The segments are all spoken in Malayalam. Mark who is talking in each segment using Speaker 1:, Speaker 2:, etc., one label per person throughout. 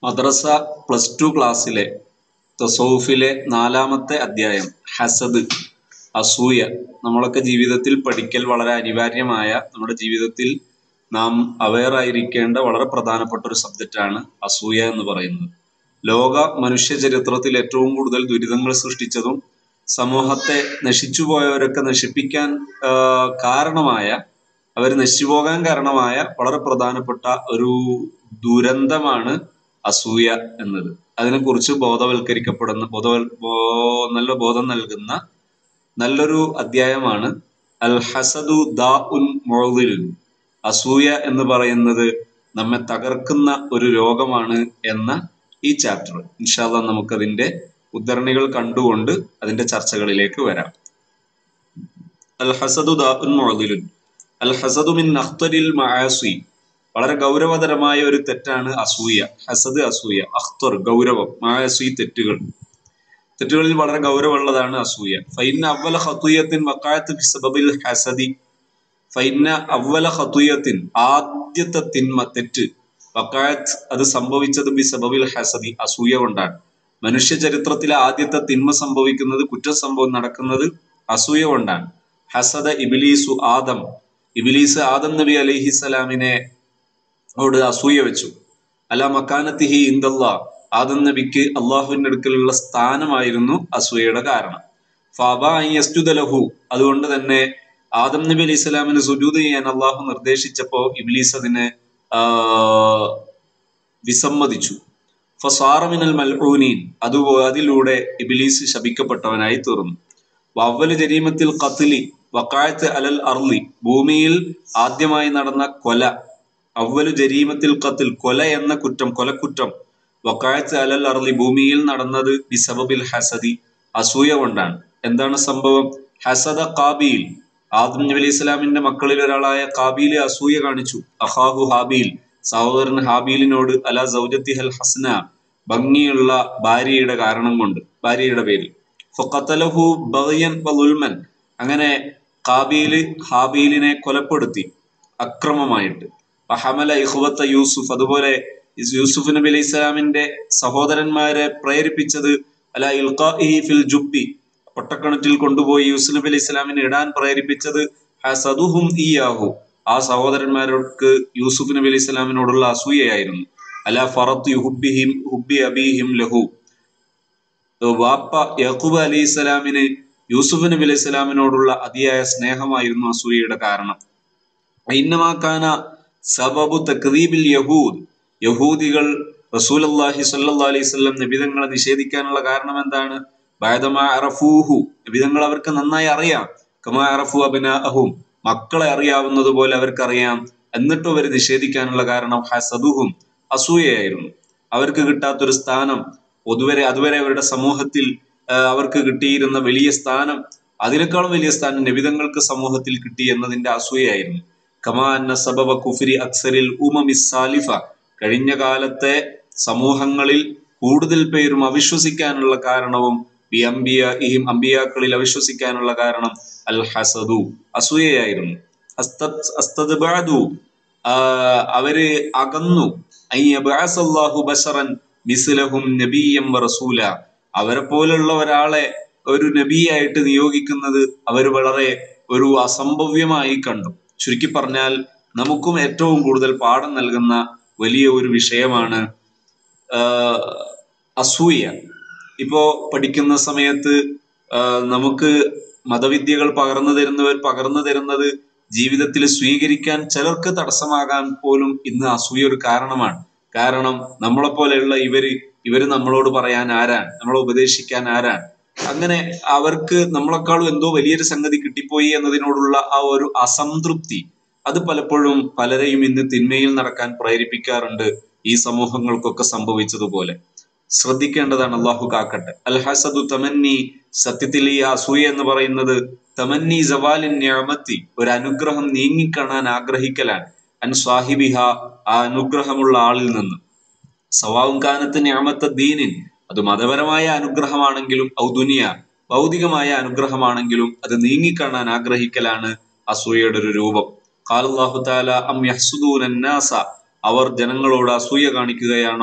Speaker 1: മദ്രസ പ്ലസ് ടു ക്ലാസ്സിലെ തസൗഫിലെ നാലാമത്തെ അധ്യായം ഹസദ് അസൂയ നമ്മളൊക്കെ ജീവിതത്തിൽ പഠിക്കൽ വളരെ അനിവാര്യമായ നമ്മുടെ ജീവിതത്തിൽ നാം അവെയർ ആയിരിക്കേണ്ട വളരെ പ്രധാനപ്പെട്ട ഒരു സബ്ജക്റ്റാണ് അസൂയ എന്ന് പറയുന്നത് ലോക മനുഷ്യ ചരിത്രത്തിൽ ഏറ്റവും കൂടുതൽ ദുരിതങ്ങൾ സൃഷ്ടിച്ചതും സമൂഹത്തെ നശിച്ചു പോയവരൊക്കെ നശിപ്പിക്കാൻ ആ, കാരണമായ അവർ നശിച്ചു പോകാൻ കാരണമായ വളരെ പ്രധാനപ്പെട്ട ഒരു ദുരന്തമാണ് അസൂയ എന്നത് അതിനെക്കുറിച്ച് ബോധവൽക്കരിക്കപ്പെടുന്ന ബോധവൽ ബോ- നല്ല ബോധം നൽകുന്ന നല്ലൊരു അധ്യായമാണ് അൽ ഹസദു ദാ ഉൻ മുഅദിലുൻ അസൂയ എന്ന് പറയുന്നത് നമ്മെ തകർക്കുന്ന ഒരു രോഗമാണ് എന്ന ഈ ചാപ്റ്റർ ഇൻഷാല്ല നമുക്കതിന്റെ ഉദ്ധരണികൾ കണ്ടുകൊണ്ട് അതിന്റെ ചർച്ചകളിലേക്ക് വരാം അൽ ഹസദു ദാ ഉൻ മുഅദിലുൻ അൽ ഹസദു മിൻ അഖ്തരിൽ മആസി വളരെ ഗൗരവതരമായ ഒരു തെറ്റാണ് അസൂയ ഹസദ് അസൂയ അഖ്തർ ഗൗരവം മആസി തെറ്റുകൾ തെറ്റുകളിൽ വളരെ ഗൗരവമുള്ളതാണ് അസൂയ ഫൈന അവല ഖത്തുയത്തിൻ വക്കായത്ത് ബിസബബിൽ ഹസദി ഫൈന അവല ഖത്തുയത്തിൻ ആദ്യത്തെ തിന്മ തെറ്റ് വക്കായത്ത് അത് സംഭവിച്ചത് ബിസബബിൽ ഹസദി അസൂയ കൊണ്ടാണ് മനുഷ്യ ചരിത്രത്തിലെ ആദ്യത്തെ തിന്മ സംഭവിക്കുന്നത് കുറ്റസംഭവം നടക്കുന്നത് അസൂയ കൊണ്ടാണ് ഹസദ ഇബിലീസു ആദം ഇബിലീസ് ആദം നബി അലൈഹിസലാമിനെ ഓട് അസൂയ വെച്ചു അല മക്കാനത്തിഹി ഇന്ദല്ലാ ആദം നബിക്ക് അള്ളാഹുവിന്റെ അടുക്കലുള്ള സ്ഥാനമായിരുന്നു അസൂയയുടെ കാരണം ഫാബ ലഹു അതുകൊണ്ട് തന്നെ ആദം നബി അലൈഹി സ്വലാമിന് സുജൂദ് ചെയ്യാൻ അള്ളാഹു നിർദ്ദേശിച്ചപ്പോ ഇബ്ലീസ് അതിനെ ആ, വിസമ്മതിച്ചു ഫസാറമിനൽ മൽഊനീൻ അതുപോ അതിലൂടെ ഇബിലീസ് ശപിക്കപ്പെട്ടവനായി തീർന്നു വവ്വല് ജരീമത്തിൽ ഖത്ലി വക്കായത്ത് അലൽ അർലി ഭൂമിയിൽ ആദ്യമായി നടന്ന കൊല അവലു ജരീമത്തിൽ ഖത്തിൽ കൊല എന്ന കുറ്റം കൊലക്കുറ്റം വക്കായത്ത് അലൽ അർലി ഭൂമിയിൽ നടന്നത് ബിസബബിൽ ഹസദി അസൂയ കൊണ്ടാണ് എന്താണ് സംഭവം ഹസദ കാബീൽ ആദം നബി അലൈഹി ഇസ്ലാമിന്റെ മക്കളിൽ ഒരാളായ കാബീല് അസൂയ കാണിച്ചു അഹാഹു ഹാബീൽ സഹോദരൻ ഹാബീലിനോട് അല സൗജത്തിഹൽ ഹസ്ന ഭംഗിയുള്ള ഭാര്യയുടെ കാരണം കൊണ്ട് ഭാര്യയുടെ പേരിൽ ഫഖത്തലഹു ബഗയൻ വലുൽമൻ അങ്ങനെ കാബീല് ഹാബീലിനെ കൊലപ്പെടുത്തി അക്രമമായിട്ട് വഹമല ഇഹ്വത്ത യൂസുഫ് അതുപോലെ ഇസ് യൂസുഫ് നബി അലൈഹി സ്വലാമിന്റെ സഹോദരന്മാരെ പ്രേരിപ്പിച്ചത് അല ഇൽഖാഇഹി ഫിൽ ജുബ്ബി പൊട്ടക്കിണറ്റിൽ കൊണ്ടുപോയി യൂസുഫ് നബി അലൈഹി സ്വലാമിനെ ഇടാൻ പ്രേരിപ്പിച്ചത് ഹസദുഹും ഇയാഹു ആ സഹോദരന്മാർക്ക് യൂസുഫ് നബി അലൈഹി സ്വലാമിനോടുള്ള അസൂയയായിരുന്നു അല ഫറത്ത് ഹുബിഹിം ഹുബി അബീഹിം ലഹു വാപ്പ യാക്കൂബ് അലൈഹി സ്വലാമിന് യൂസുഫ് നബി അലൈഹി സ്വലാമിനോടുള്ള അതിയായ സ്നേഹമായിരുന്നു അസൂയയുടെ കാരണം ഇന്നമാക്കാന സബബു തക്ദീബിൽ യഹൂദ് യഹൂദികൾ റസൂൽ അള്ളാഹി സല്ലാ അലൈഹി സ്വല്ലം നബിതങ്ങളെ നിഷേധിക്കാനുള്ള കാരണം എന്താണ് ബൈദമാ അറഫൂഹു നബിതങ്ങൾ അവർക്ക് നന്നായി അറിയാം കമാ അറഫു അബിനാഹും മക്കളെ അറിയാവുന്നത് പോലെ അവർക്കറിയാം എന്നിട്ടും അവർ നിഷേധിക്കാനുള്ള കാരണം ഹസദുഹും അസൂയയായിരുന്നു അവർക്ക് കിട്ടാത്തൊരു സ്ഥാനം പൊതുവരെ അതുവരെ അവരുടെ സമൂഹത്തിൽ ആ, അവർക്ക് കിട്ടിയിരുന്ന വലിയ സ്ഥാനം അതിനേക്കാളും വലിയ സ്ഥാനം നബിതങ്ങൾക്ക് സമൂഹത്തിൽ കിട്ടി എന്നതിന്റെ അസൂയയായിരുന്നു കമാ അന്ന സബബ കുഫരി അക്സരിൽ ഉമമി സാലിഫ കഴിഞ്ഞ കാലത്തെ സമൂഹങ്ങളിൽ കൂടുതൽ പേരും അവിശ്വസിക്കാനുള്ള കാരണവും ഈ അംബിയ ഈ അംബിയാക്കളിൽ അവിശ്വസിക്കാനുള്ള കാരണം അൽ ഹസദു അസൂയയായിരുന്നു അസ്തദ്- അസ്തദ്ബഅദു, ആ, അവര് അകന്നു അയ്യബ്അസല്ലാഹു ബശറൻ മിസ്ലഹും നബിയ്യം വ റസൂല അവരെ പോലുള്ള ഒരാളെ ഒരു നബിയായിട്ട് നിയോഗിക്കുന്നത് അവർ വളരെ ഒരു അസംഭവ്യമായി കണ്ടു ചുരുക്കി പറഞ്ഞാൽ നമുക്കും ഏറ്റവും കൂടുതൽ പാഠം നൽകുന്ന വലിയ ഒരു വിഷയമാണ് ആഹ് അസൂയ ഇപ്പോ പഠിക്കുന്ന സമയത്ത് ആഹ് നമുക്ക് മതവിദ്യകൾ പകർന്നു തരുന്നവർ പകർന്നു തരുന്നത് ജീവിതത്തിൽ സ്വീകരിക്കാൻ ചിലർക്ക് തടസ്സമാകാൻ പോലും ഇന്ന് അസൂയ ഒരു കാരണമാണ് കാരണം നമ്മളെ പോലെയുള്ള ഇവര് ഇവര് നമ്മളോട് പറയാൻ ആരാണ് നമ്മളെ ഉപദേശിക്കാൻ ആരാണ് അങ്ങനെ അവർക്ക് നമ്മളെക്കാളും എന്തോ വലിയൊരു സംഗതി കിട്ടിപ്പോയി എന്നതിനോടുള്ള ആ ഒരു അസംതൃപ്തി അത് പലപ്പോഴും പലരെയും ഇന്ന് തിന്മയിൽ നടക്കാൻ പ്രേരിപ്പിക്കാറുണ്ട് ഈ സമൂഹങ്ങൾക്കൊക്കെ സംഭവിച്ചതുപോലെ ശ്രദ്ധിക്കേണ്ടതാണ് അള്ളാഹു കാക്കട്ടെ അൽ ഹസദു തമന്നി സത്യത്തിൽ ഈ അസൂയ എന്ന് പറയുന്നത് തമന്നി ജവാലിൻ ഞാമത്തി ഒരു അനുഗ്രഹം നീങ്ങിക്കാണാൻ ആഗ്രഹിക്കലാണ് അൻ സ്വാഹിബിഹ ആ അനുഗ്രഹമുള്ള ആളിൽ നിന്ന് സവാവും കാനത്ത് ഞാമത്ത ദീനിൻ അത് മതപരമായ അനുഗ്രഹമാണെങ്കിലും ഔദുനിയ ഭൗതികമായ അനുഗ്രഹമാണെങ്കിലും അത് നീങ്ങിക്കാണാൻ ആഗ്രഹിക്കലാണ് അസൂയയുടെ ഒരു രൂപം ഖാലല്ലാഹു താല അം യഹ്സുദൂന നാസ അവർ ജനങ്ങളോട് അസൂയ കാണിക്കുകയാണോ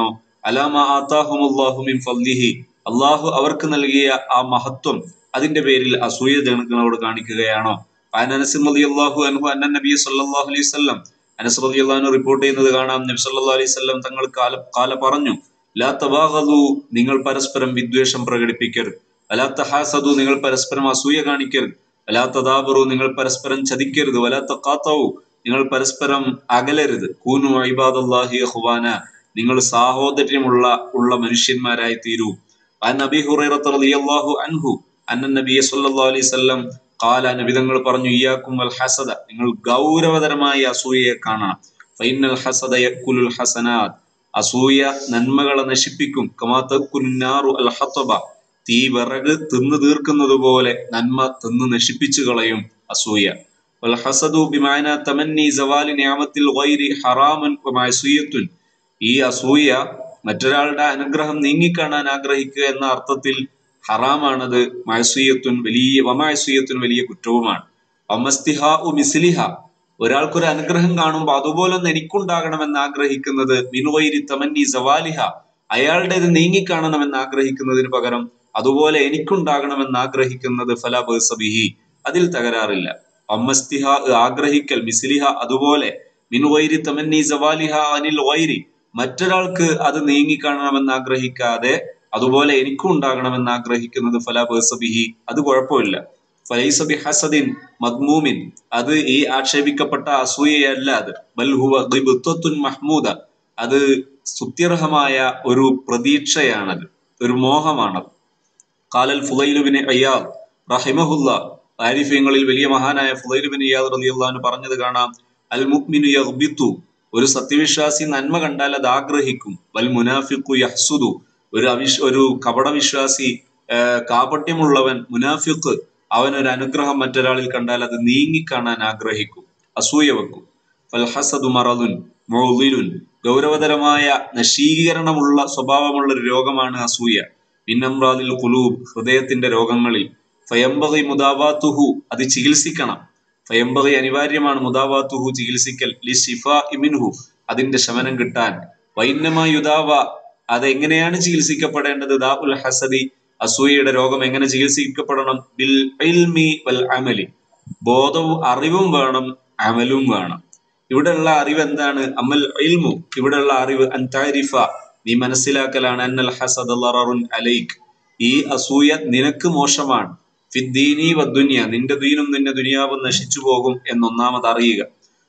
Speaker 1: അലാമ ആത്താഹുമുല്ലാഹു മിൻ ഫദ്ലിഹി അള്ളാഹു അവർക്ക് നൽകിയ ആ മഹത്വം അതിന്റെ പേരിൽ അസൂയ ജനങ്ങളോട് കാണിക്കുകയാണോ അനസ് റളിയല്ലാഹു അൻഹു അന്ന നബി സല്ലല്ലാഹു അലൈഹി വസല്ലം അനസ് റളിയല്ലാഹു അൻഹു റിപ്പോർട്ട് ചെയ്യുന്നത് കാണാം നബി സല്ലല്ലാഹു അലൈഹി വസല്ലം തങ്ങൾ കാല കാല പറഞ്ഞു ലാ തബാഗദു നിങ്ങൾ പരസ്പരം വിദ്വേഷം പ്രകടിപ്പിക്കരുത് അലാ തഹാസദു നിങ്ങൾ പരസ്പരം അസൂയ കാണിക്കരുത് അലാ തദാബറു നിങ്ങൾ പരസ്പരം ചതിക്കരുത് വലാ തഖാത്തവു നിങ്ങൾ പരസ്പരം അകലരുത് കൂനു ഇബാദല്ലാഹി ഖുവാന നിങ്ങൾ സാഹോദര്യമുള്ള ഉള്ള മനുഷ്യന്മാരായി തീരൂ അൻ നബി ഹുറൈറത്ത് റളിയല്ലാഹു അൻഹു അന്ന നബിയെ സല്ലല്ലാഹു അലൈഹി വസല്ലം കാല നബിതങ്ങൾ പറഞ്ഞു ഇയാക്കും വൽ ഹസദ നിങ്ങൾ ഗൗരവതരമായ അസൂയയെ കാണണം ഫൈനൽ ഹസദ യക്കുലുൽ ഹസനാത് അസൂയ നന്മകളെ നശിപ്പിക്കും കമാ തക്കുന്നാറു അൽ ഹത്തബ തീ വിറക് തിന്നു തീർക്കുന്നത് പോലെ നന്മ തിന്ന് നശിപ്പിച്ചു കളയും അസൂയ വൽ ഹസദു ബിമാന തമന്നി സവാലി നിയാമത്തിൽ ഗൈരി ഹറാമുൻ വമഅസിയത്തുൻ ഈ അസൂയ മറ്റൊരാളുടെ അനുഗ്രഹം നീങ്ങിക്കാണാൻ ആഗ്രഹിക്കുക എന്ന അർത്ഥത്തിൽ ഹറാമാണത് മഴസൂയത്തുൻ വലിയ വമഴസൂയത്തുൻ വലിയ കുറ്റവുമാണ് അമസ്തിഹ ഉ മിസ്ലിഹ ഒരാൾക്കൊരു അനുഗ്രഹം കാണുമ്പോൾ അതുപോലൊന്ന് എനിക്കുണ്ടാകണമെന്ന് ആഗ്രഹിക്കുന്നത് മിനുവൈരി തമന്നി സവാലിഹ അയാളുടേത് നീങ്ങിക്കാണണമെന്ന് ആഗ്രഹിക്കുന്നതിന് പകരം അതുപോലെ എനിക്കുണ്ടാകണമെന്ന് ആഗ്രഹിക്കുന്നത് ഫല ബേസബിഹി അതിൽ തകരാറില്ല അമ്മസ്തിഹ ആഗ്രഹിക്കൽ മിസ്ലിഹ അതുപോലെ മിനുവൈരി തമന്നി സവാലിഹ അനിൽ വൈരി മറ്റൊരാൾക്ക് അത് നീങ്ങിക്കാണണമെന്ന് ആഗ്രഹിക്കാതെ അതുപോലെ എനിക്കും ഉണ്ടാകണമെന്ന് ആഗ്രഹിക്കുന്നത് ഫല ബേസബിഹി അത് കുഴപ്പമില്ല ഫലൈസബി ഹസദിൻ മദ്മൂമിൻ അത് ഈ ആക്ഷേപിക്കപ്പെട്ട അസൂയയല്ല അത് ബൽഹുവ ഗിബ്തത്തുൻ മഹ്മൂദ അത് സ്തുത്യർഹമായ ഒരു പ്രതീക്ഷയാണത് ഒരു മോഹമാണത് കാലൽ ഫുലൈലുബിന് അയ്യാദ് റഹിമഹുല്ല ആരിഫ്യങ്ങളിൽ വലിയ മഹാനായ ഫുലൈലുബിൻ അയ്യാദ് റളിയല്ലാഹു പറഞ്ഞത് കാണാം അൽ മുഅ്മിനു യഗ്ബിത്തു ഒരു സത്യവിശ്വാസി നന്മ കണ്ടാൽ അത് ആഗ്രഹിക്കും വൽ മുനാഫിഖു യഹ്സുദു ഒരു അവിശ് ഒരു കപടവിശ്വാസി കാപട്യമുള്ളവൻ മുനാഫിഖ് അവൻ ഒരു അനുഗ്രഹം മറ്റൊരാളിൽ കണ്ടാൽ അത് നീങ്ങിക്കാണാൻ ആഗ്രഹിക്കും അസൂയ വെക്കും ഫൽഹസദു മറലുൻ മൗലിലുൻ ഗൗരവതരമായ നശീകരണമുള്ള സ്വഭാവമുള്ള ഒരു രോഗമാണ് അസൂയ പിന്നംറാദിൽ കുലൂബ് ഹൃദയത്തിന്റെ രോഗങ്ങളിൽ ഫയംബകി മുദാവാത്തുഹു അത് ചികിത്സിക്കണം ഫയംബകി അനിവാര്യമാണ് മുദാവാത്തുഹു ചികിത്സിക്കൽ ലി ഷിഫ ഇമിൻഹു അതിന്റെ ശമനം കിട്ടാൻ വൈന്നമായുദാവ അത് എങ്ങനെയാണ് ചികിത്സിക്കപ്പെടേണ്ടത് ദാ ഉൽ ഹസദി അസൂയയുടെ രോഗം എങ്ങനെ ചികിത്സിക്കപ്പെടണം ബിൽ ഇൽമി വൽ അമലി ബോധവും അറിവും വേണം അമലും വേണം ഇവിടെയുള്ള അറിവ് എന്താണ് അമൽ ഇൽമു ഇവിടെയുള്ള അറിവ് അൻതാരിഫ നീ മനസ്സിലാക്കലാണ് അന്നൽ ഹസദ് ലററുൻ അലൈക് ഈ അസൂയ നിനക്ക് മോശമാണ് ഫിദ്ദീനി വദ്ദുനിയ നിന്റെ ദീനും നിന്റെ ദുനിയാവും നശിച്ചു പോകും എന്നൊന്നാമത് അറിയുക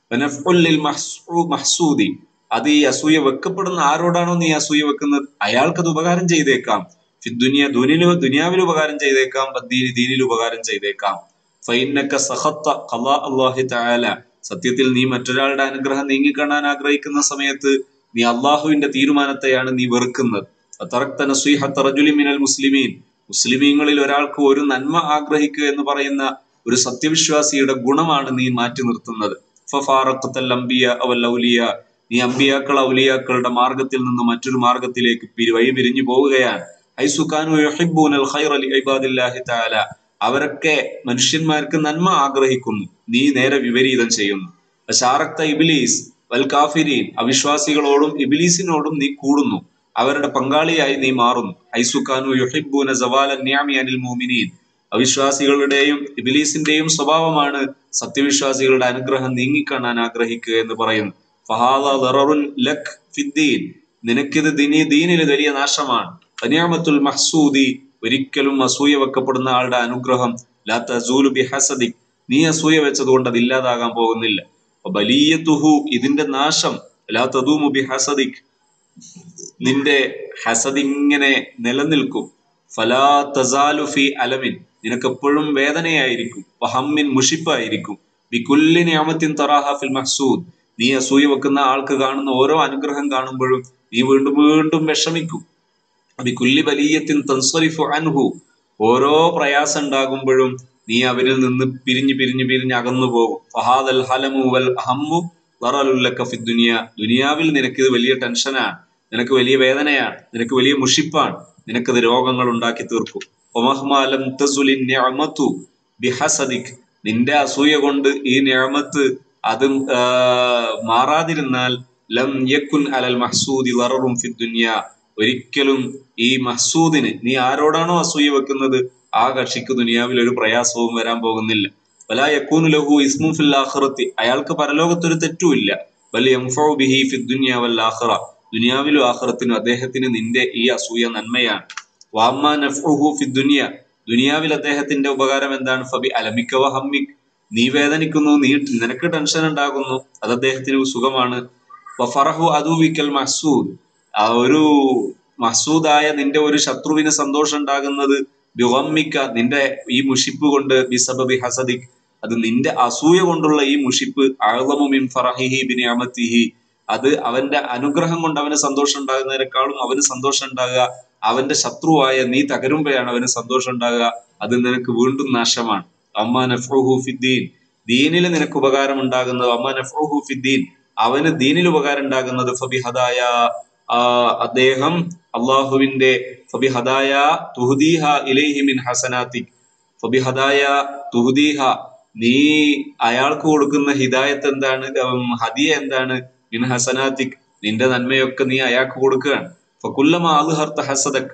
Speaker 1: മഹ്സൂദി അത് ഈ അസൂയ വെക്കപ്പെടുന്ന ആരോടാണോ നീ അസൂയ വെക്കുന്നത് അയാൾക്കത് ഉപകാരം ചെയ്തേക്കാം ഫിദ്ദുനിയ ദുനിലു ദുനിയാവിൽ ഉപകാരം ചെയ്തേക്കാം ബദ്ദീനി ദീനിൽ ഉപകാരം ചെയ്തേക്കാം ഫൈനക്ക സഹത്ത ഖലാ അല്ലാഹി തആല സത്യത്തിൽ നീ മറ്റൊരാളുടെ അനുഗ്രഹം നീങ്ങിക്കാണാൻ ആഗ്രഹിക്കുന്ന സമയത്ത് നീ അള്ളാഹുവിന്റെ തീരുമാനത്തെയാണ് നീ വെറുക്കുന്നത് തറക്ത നസീഹത്ത റജുലി മിനൽ മുസ്ലിമീൻ മുസ്ലിമീങ്ങളിൽ ഒരാൾക്ക് ഒരു നന്മ ആഗ്രഹിക്കുക എന്ന് പറയുന്ന ഒരു സത്യവിശ്വാസിയുടെ ഗുണമാണ് നീ മാറ്റി നിർത്തുന്നത് ഫഫാറഖത്തൽ അംബിയ അവൽ ഔലിയ നീ അമ്പിയാക്കൾ ഔലിയാക്കളുടെ മാർഗത്തിൽ നിന്ന് മറ്റൊരു മാർഗത്തിലേക്ക് പിരി വഴി പിരിഞ്ഞു പോവുകയാണ് ഐസുഖാനു യുഹിബ്ബൂനൽ ഖൈറ ലി ഇബാദില്ലാഹി തആല അവരൊക്കെ മനുഷ്യന്മാർക്ക് നന്മ ആഗ്രഹിക്കുന്നു നീ നേരെ വിപരീതം ചെയ്യുന്നു ഷാറക്ത ഇബിലീസ് വൽ കാഫിരീൻ അവിശ്വാസികളോടും ഇബിലീസിനോടും നീ കൂടുന്നു അവരുടെ പങ്കാളിയായി നീ മാറുന്നു ഐസുഖാനു യുഹിബ്ബൂന സവാല നിയാമി അനിൽ മോമിനീൻ അവിശ്വാസികളുടെയും ഇബിലീസിന്റെയും സ്വഭാവമാണ് സത്യവിശ്വാസികളുടെ അനുഗ്രഹം നീങ്ങിക്കാണാൻ ആഗ്രഹിക്കുക എന്ന് പറയുന്നു ഫഹാദ ദററുൻ ലക് ഫിദ്ദീൻ നിനക്കിത് ദിനി ദീനിന് വലിയ നാശമാണ് തനിയാമത്തുൽ മഹ്സൂദി ഒരിക്കലും അസൂയ വെക്കപ്പെടുന്ന ആളുടെ അനുഗ്രഹം ലാ തസൂലു ബി ഹസദിക് നീ അസൂയ വെച്ചതുകൊണ്ട് അത് ഇല്ലാതാകാൻ പോകുന്നില്ല ബലിയത്തുഹു ഇതിന്റെ നാശം ലാ തദൂമു ബി ഹസദിക് നിന്റെ ഹസദ് ഇങ്ങനെ നിലനിൽക്കും ഫലാ തസാലു ഫി അലമിൻ നിനക്ക് എപ്പോഴും വേദനയായിരിക്കും വഹമ്മിൻ മുഷിപ്പായിരിക്കും ബികുല്ലി നിയമത്തിൻ തറാഹ ഫിൽ മഹ്സൂദ് നീ അസൂയ വെക്കുന്ന ആൾക്ക് കാണുന്ന ഓരോ അനുഗ്രഹം കാണുമ്പോഴും നീ വീണ്ടും വീണ്ടും വിഷമിക്കും ബികുല്ലി ബലീയത്തിൻ തൻസറിഫു അൻഹു ഓരോ പ്രയാസം ഉണ്ടാകുമ്പോഴും നീ അവരിൽ നിന്ന് പിരിഞ്ഞ് പിരിഞ്ഞ് പിരിഞ്ഞ് അകന്നു പോകും ഫഹാദൽ ഹലമു വൽ അഹമ്മു വറലുല്ലക ഫി ദുനിയ ദുനിയാവിൽ നിനക്ക് ഇത് വലിയ ടെൻഷനാണ് നിനക്ക് വലിയ വേദനയാണ് നിനക്ക് വലിയ മുഷിപ്പാണ് നിനക്കത് രോഗങ്ങൾ ഉണ്ടാക്കി തീർക്കും ഒമഹ്മാലം തസുലിൻ നിഅമതു ബിഹസദിക് നിന്റെ അസൂയ കൊണ്ട് ഈ നിഅമത്ത് അത് മാറാതിരുന്നാൽ ലം യക്കുൻ അലൽ മഹ്സൂദി വററും ഫി ദുനിയ ഒരിക്കലും ഈ മഹ്സൂദിന് നീ ആരോടാണോ അസൂയ വെക്കുന്നത് ആ കക്ഷിക്ക് ദുനിയാവിൽ ഒരു പ്രയാസവും വരാൻ പോകുന്നില്ല വലാ യക്കൂനു ലഹു ഇസ്മുൻ ഫിൽ ആഖിറത്തി അയാൾക്ക് പരലോകത്തൊരു തെറ്റുമില്ല ബൽ യൻഫഉ ബിഹി ഫിദ് ദുനിയ വൽ ആഖിറ ദുനിയാവിലും ആഖിറത്തിനും അദ്ദേഹത്തിന് നിന്റെ ഈ അസൂയ നന്മയാണ് വാമ്മ നഫ്ഉഹു ഫിദ് ദുനിയ ദുനിയാവിൽ അദ്ദേഹത്തിന്റെ ഉപകാരം എന്താണ് ഫബി അലമിക്ക വ ഹമ്മിക് നീ വേദനിക്കുന്നു നീ നിനക്ക് ടെൻഷൻ ഉണ്ടാകുന്നു അത് അദ്ദേഹത്തിന് സുഖമാണ് വഫറഹു അദൂവിക്കൽ മഹ്സൂദ് ആ ഒരു മഹ്സൂദായ നിന്റെ ഒരു ശത്രുവിന് സന്തോഷം ഉണ്ടാകുന്നത് ബിഗമ്മിക്ക നിന്റെ ഈ മുഷിപ്പ് കൊണ്ട് ബിസബബി ഹസദിക് അത് നിന്റെ അസൂയ കൊണ്ടുള്ള ഈ മുഷിപ്പ് അഴലമു മിൻ ഫറഹിഹി ബിനി അമത്തിഹി അത് അവന്റെ അനുഗ്രഹം കൊണ്ട് അവന് സന്തോഷം ഉണ്ടാകുന്നതിനേക്കാളും അവന് സന്തോഷം ഉണ്ടാകുക അവന്റെ ശത്രുവായ നീ തകരുമ്പോഴാണ് അവന് സന്തോഷം ഉണ്ടാകുക അത് നിനക്ക് വീണ്ടും നാശമാണ് അമ്മ നഫ്റുഹു ഫിദ്ദീൻ ദീനിൽ നിനക്ക് ഉപകാരം ഉണ്ടാകുന്നത് അമ്മ നഫ്റുഹു ഫിദ്ദീൻ അവന് ദീനിൽ ഉപകാരം ഉണ്ടാകുന്നത് ഫബി ഹദായ ആ അദ്ദേഹം അള്ളാഹുവിന്റെ ഫബി ഹദായ തുഹദീഹ ഇലൈഹി മിൻ ഹസനാത്തിക് ഫബി ഹദായ തുഹദീഹ നീ അയാൾക്ക് കൊടുക്കുന്ന ഹിദായത്ത് എന്താണ് ഉം, ഹദിയ എന്താണ് മിൻ ഹസനാത്തിക് നിന്റെ നന്മയൊക്കെ നീ അയാൾക്ക് കൊടുക്കുകയാണ് ഫകുല്ലമ അൽഹർത്ത ഹസദക്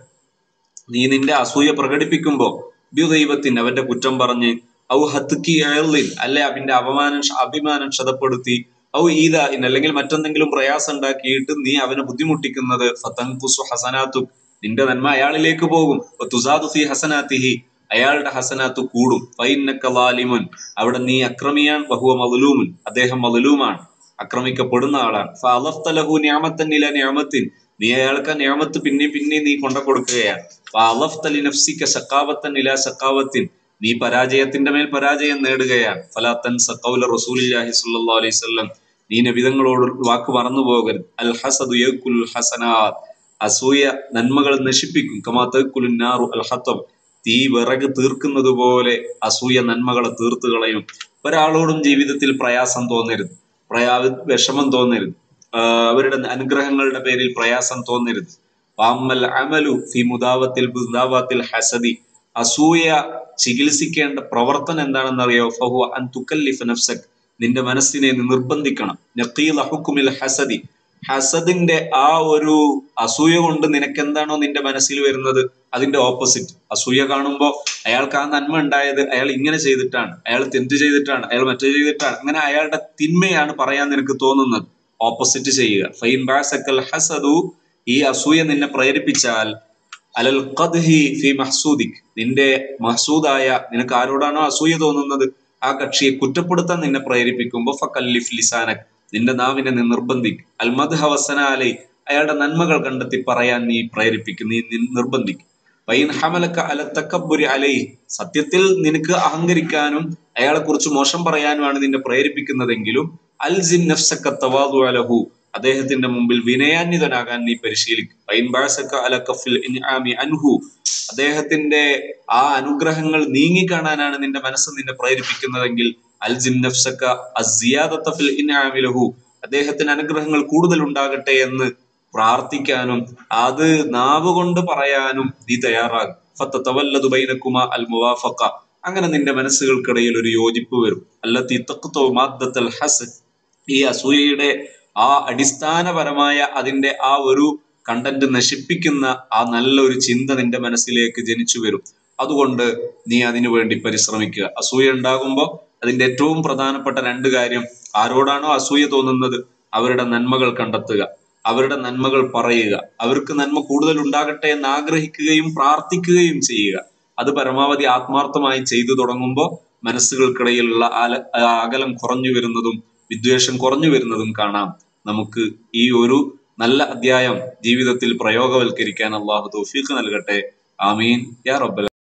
Speaker 1: നീ നിന്റെ അസൂയ പ്രകടിപ്പിക്കുമ്പോ ദൈവത്തിന് അവന്റെ കുറ്റം പറഞ്ഞ് ഔ ഹത്തുക്കി അയലിൻ അല്ലെ അവന്റെ അപമാനം അഭിമാനം ക്ഷതപ്പെടുത്തി ഔ ഈദ അല്ലെങ്കിൽ മറ്റെന്തെങ്കിലും പ്രയാസം ഉണ്ടാക്കിയിട്ട് നീ അവനെ ബുദ്ധിമുട്ടിക്കുന്നത് ഫതൻകുസു ഹസനാത്തു നിന്റെ നന്മ അയാളിലേക്ക് പോകും തുസാദു ഫി ഹസനാത്തിഹി അയാളുടെ ഹസനാത്ത് കൂടും ഫൈന്നക ലാലിമുൻ അവിടെ നീ അക്രമിയാൻ ബഹുവ മദ്ലൂമുൻ അദ്ദേഹം മദ്ലൂമാണ് ആക്രമിക്കപ്പെടുന്ന ആളാണ് ഫഅലഫ്ത ലഹു നിഅമത്തൻ ഇല നിഅമത്തിൻ നീ അയാൾക്ക് ആ നിഅമത്ത് പിന്നെ പിന്നെ നീ കൊണ്ട കൊടുക്കുകയാണ് ഫഅലഫ്ത ലിനഫ്സിക സഖാവത്തൻ ഇല സഖാവത്തിൻ നീ പരാജയത്തിന്റെ മേൽ പരാജയം നേടുകയാണ് ഫലാ തൻസ ഖൗല റസൂലില്ലാഹി സ്വല്ലല്ലാഹു അലൈഹി വസല്ലം നീ നബിതങ്ങളോട് വാക്ക് മറന്നു പോകരുത് അൽ ഹസദു യകുൽ ഹസനാത്ത് അസൂയ നന്മകൾ നശിപ്പിക്കും കമാ തകുൽ നാറു അൽ ഹത്തം തീ വിറക് തീർക്കുന്നത് പോലെ അസൂയ നന്മകളെ തീർത്തു കളയും ഒരാളോടും ജീവിതത്തിൽ പ്രയാസം തോന്നരുത് പ്രയാ വിഷമം തോന്നരുത് ആഹ് അവരുടെ അനുഗ്രഹങ്ങളുടെ പേരിൽ പ്രയാസം തോന്നരുത് വാമ്മൽ അമലു ഫി മുദാവത്തിൽ മുദാവാത്തിൽ ഹസദി അസൂയ ചികിത്സിക്കേണ്ട പ്രവർത്തനം എന്താണെന്നറിയോ ഫഹു അൻ തുക്കല്ലിഫ നഫ്സക് നിന്റെ മനസ്സിനെ നീ നിർബന്ധിക്കണം നഖീല ഹുക്കുമിൽ ഹസദി ഹസദിന്റെ ആ ഒരു അസൂയ കൊണ്ട് നിനക്ക് എന്താണോ നിന്റെ മനസ്സിൽ വരുന്നത് അതിന്റെ ഓപ്പോസിറ്റ് അസൂയ കാണുമ്പോൾ അയാൾക്ക് ആ നന്മ ഉണ്ടായത് അയാൾ ഇങ്ങനെ ചെയ്തിട്ടാണ് അയാൾ തെറ്റ് ചെയ്തിട്ടാണ് അയാൾ മറ്റേ ചെയ്തിട്ടാണ് അങ്ങനെ അയാളുടെ തിന്മയാണ് പറയാൻ നിനക്ക് തോന്നുന്നത് ഓപ്പോസിറ്റ് ചെയ്യുക ഫൈൻ ബാസക്കൽ ഹസദു ഈ അസൂയ നിന്നെ പ്രേരിപ്പിച്ചാൽ അലൽ ഖദ്ഹി ഫി മഹ്സൂദിക് നിന്റെ മഹ്സൂദായ നിനക്ക് ആരോടാണോ അസൂയ തോന്നുന്നത് ആ കക്ഷിയെ കുറ്റപ്പെടുത്താൻ നിന്നെ പ്രേരിപ്പിക്കുമ്പോ ഫക്കല്ലിഫ് ലിസാനക് നിന്റെ നാവിനെ നീ നിർബന്ധിക്കും അൽമദ് ഹവസന അലൈ അയാളുടെ നന്മകൾ കണ്ടെത്തി പറയാൻ നീ പ്രേരിപ്പിക്കും നീ നി- നിർബന്ധിക്കും വൈൻ ഹമലക്ക അല തക്കബുരി അലൈ സത്യത്തിൽ നിനക്ക് അഹങ്കരിക്കാനും അയാളെ കുറിച്ച് മോശം പറയാനുമാണ് നിന്നെ പ്രേരിപ്പിക്കുന്നതെങ്കിലും അൽസിൻ നഫ്സക്ക തവാദു അലഹു അദ്ദേഹത്തിന്റെ മുമ്പിൽ വിനയാന്വിതനാകാൻ നീ പരിശീലിക്കും വൈൻ ബാസക്ക അല കഫിൽ ഇൻആമി അൻഹു അദ്ദേഹത്തിന്റെ ആ അനുഗ്രഹങ്ങൾ നീങ്ങിക്കാണാനാണ് നിന്റെ മനസ്സ് നിന്നെ പ്രേരിപ്പിക്കുന്നതെങ്കിൽ അൽജിൻ നഫ്സക്ക അസിയാദത്ത ഫിൽ ഇൻആമി ലഹു അദ്ദേഹത്തിന് അനുഗ്രഹങ്ങൾ കൂടുതൽ ഉണ്ടാകട്ടെ എന്ന് പ്രാർത്ഥിക്കാനും അത് നാവ് കൊണ്ട് പറയാനും നീ തയ്യാറാകും ഫത്തവല്ലതു ബൈനക്കുമ അൽ മുവാഫക്ക അങ്ങനെ നിന്റെ മനസ്സുകൾക്കിടയിൽ ഒരു യോജിപ്പ് വരും അല്ലത്തി തഖ്തു മാദ്ദത്തൽ ഹസദ് ഈ അസൂയയുടെ ആ അടിസ്ഥാനപരമായ അതിന്റെ ആ ഒരു കണ്ടന്റ് നശിപ്പിക്കുന്ന ആ നല്ലൊരു ചിന്ത നിന്റെ മനസ്സിലേക്ക് ജനിച്ചു വരും അതുകൊണ്ട് നീ അതിനു വേണ്ടി പരിശ്രമിക്കുക അസൂയ ഉണ്ടാകുമ്പോൾ അതിന്റെ ഏറ്റവും പ്രധാനപ്പെട്ട രണ്ട് കാര്യം ആരോടാണോ അസൂയ തോന്നുന്നത് അവരുടെ നന്മകൾ കണ്ടെത്തുക അവരുടെ നന്മകൾ പറയുക അവർക്ക് നന്മ കൂടുതൽ ഉണ്ടാകട്ടെ എന്ന് ആഗ്രഹിക്കുകയും പ്രാർത്ഥിക്കുകയും ചെയ്യുക അത് പരമാവധി ആത്മാർത്ഥമായി ചെയ്തു തുടങ്ങുമ്പോൾ മനസ്സുകൾക്കിടയിലുള്ള ആല ആ അകലം കുറഞ്ഞു വരുന്നതും വിദ്വേഷം കുറഞ്ഞു വരുന്നതും കാണാം നമുക്ക് ഈ ഒരു നല്ല അധ്യായം ജീവിതത്തിൽ പ്രയോഗവൽക്കരിക്കാൻ അള്ളാഹു തൗഫീഖ് നൽകട്ടെ ആമീൻ യാ റബ്ബൽ